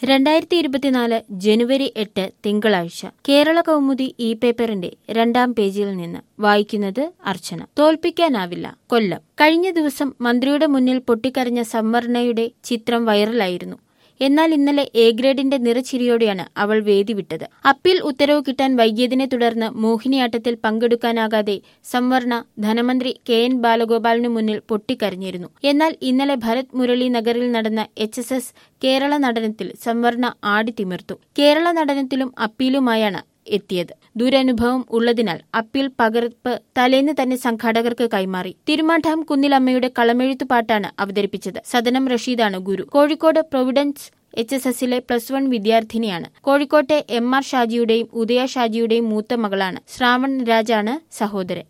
രണ്ടായിരത്തി ഇരുപത്തിനാല് ജനുവരി എട്ട് തിങ്കളാഴ്ച കേരള കൗമുദി ഇ പേപ്പറിന്റെ രണ്ടാം പേജിൽ നിന്ന് വായിക്കുന്നത് അർച്ചന തോൽപ്പിക്കാനാവില്ല കൊല്ലം കഴിഞ്ഞ ദിവസം മന്ത്രിയുടെ മുന്നിൽ പൊട്ടിക്കരഞ്ഞ സംവരണയുടെ ചിത്രം വൈറലായിരുന്നു എന്നാൽ ഇന്നലെ എ ഗ്രേഡിന്റെ നിറച്ചിരിയോടെയാണ് അവൾ വേദി വിട്ടത് അപ്പീൽ ഉത്തരവ് കിട്ടാൻ വൈകിയതിനെ തുടർന്ന് മോഹിനിയാട്ടത്തിൽ പങ്കെടുക്കാനാകാതെ സംവരണ ധനമന്ത്രി കെ എൻ ബാലഗോപാലിനു മുന്നിൽ പൊട്ടിക്കരഞ്ഞിരുന്നു എന്നാൽ ഇന്നലെ ഭരത് മുരളി നഗറിൽ നടന്ന എച്ച് എസ് എസ് കേരള നടനത്തിൽ സംവരണ ആടിത്തിമിർത്തു കേരള നടനത്തിലും അപ്പീലുമായാണ് എത്തിയത് ദുരനുഭവം ഉള്ളതിനാൽ അപ്പീൽ പകർപ്പ് തലേന്ന് തന്നെ സംഘാടകർക്ക് കൈമാറി തിരുമാഠാം കുന്നിലമ്മയുടെ കളമെഴുത്തു പാട്ടാണ് അവതരിപ്പിച്ചത് സദനം റഷീദാണ് ഗുരു കോഴിക്കോട് പ്രൊവിഡൻസ് എച്ച് എസ് എസിലെ പ്ലസ് വൺ വിദ്യാർത്ഥിനിയാണ് കോഴിക്കോട്ടെ എം ആർ ഷാജിയുടെയും ഉദയ ഷാജിയുടെയും മൂത്ത മകളാണ് ശ്രാവൺ രാജാണ് സഹോദരൻ